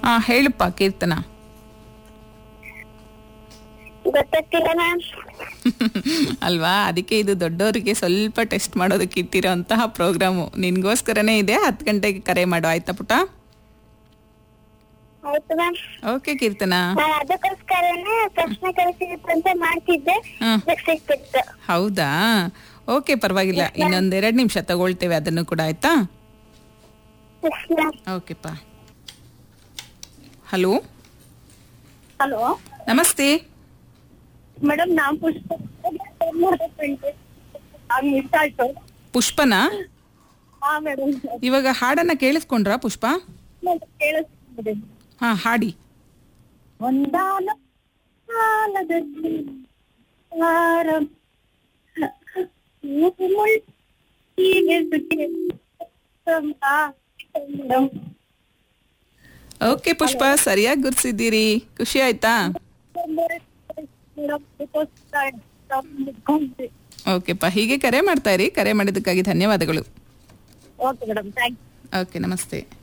ಹಾ ಹೇಳಪ್ಪ ಕೀರ್ತನ ಗೊತ್ತಾಗ್ತಿಲ್ಲ ಮ್ಯಾಮ್ ಅಲ್ವಾ ಅದಕ್ಕೆ ಇದು ದೊಡ್ಡವರಿಗೆ ಸ್ವಲ್ಪ ಟೆಸ್ಟ್ ಮಾಡೋದಕ್ಕೆ ಇಟ್ಟಿರೋ ಅಂತಹ ಪ್ರೋಗ್ರಾಮು ನಿನ್ಗೋಸ್ಕರನೇ ಇದೆ ಹತ್ತು ಗಂಟೆಗೆ ಕರೆ ಮಾಡು ಆಯ್ತಾ ಪುಟ ಆಯ್ತು ಮ್ಯಾಮ್ ಓಕೆ ಕೀರ್ತನ ನಾನು ಅದಕ್ಕೋಸ್ಕರನೇ ಪ್ರಶ್ನೆ ಕಳಿಸಿದಂತ ಮಾಡ್ತಿದ್ದೆ ಹ್ಮ್. ಅದಕ್ಕೆ ಸಿಕ್ತಿತ್ತು ಹೌದಾ ಓಕೆ ಪರವಾಗಿಲ್ಲ ಇನ್ನೊಂದೆರಡು ನಿಮಿಷ ತಗೊಳ್ತೇವೆ ಅದನ್ನು ಕೂಡ ಆಯ್ತಾ ಎಸ್ ಮ್ಯಾಮ್ ಓಕೆಪ್ಪ ಹಲೋ ಹಲೋ ನಮಸ್ತೆ ಮೇಡಮ್ ನಾನ್ ಪುಷ್ಪ ಮಿಸ್ ಆಯ್ತು ಪುಷ್ಪನಾ ಹಾ ಮೇಡಮ್ ಇವಾಗ ಹಾಡನ್ನ ಕೇಳಿಸ್ಕೊಂಡ್ರಾ ಪುಷ್ಪ ಕೇಳಿಸ್ತಿದೆ ಹಾ ಹಾಡಿ ಒಂದಾನ ಕಾಲದಲ್ಲಿ ಆರಂ ಮುಳ್ ಹೀಗೆ ಸುತ್ತಿ ಆ, ಮೇಡಮ್ ಓಕೆ ಪುಷ್ಪ ಸರಿಯಾಗಿ ಗುರ್ಸಿದ್ದೀರಿ ಖುಷಿ ಆಯ್ತಾ ಓಕೆಪ್ಪ ಹೀಗೆ ಕರೆ ಮಾಡ್ತಾ ಇರಿ ಕರೆ ಮಾಡಿದ್ದಕ್ಕಾಗಿ ಧನ್ಯವಾದಗಳು ಓಕೆ ಮೇಡಮ್ ಥ್ಯಾಂಕ್ ಓಕೆ ನಮಸ್ತೆ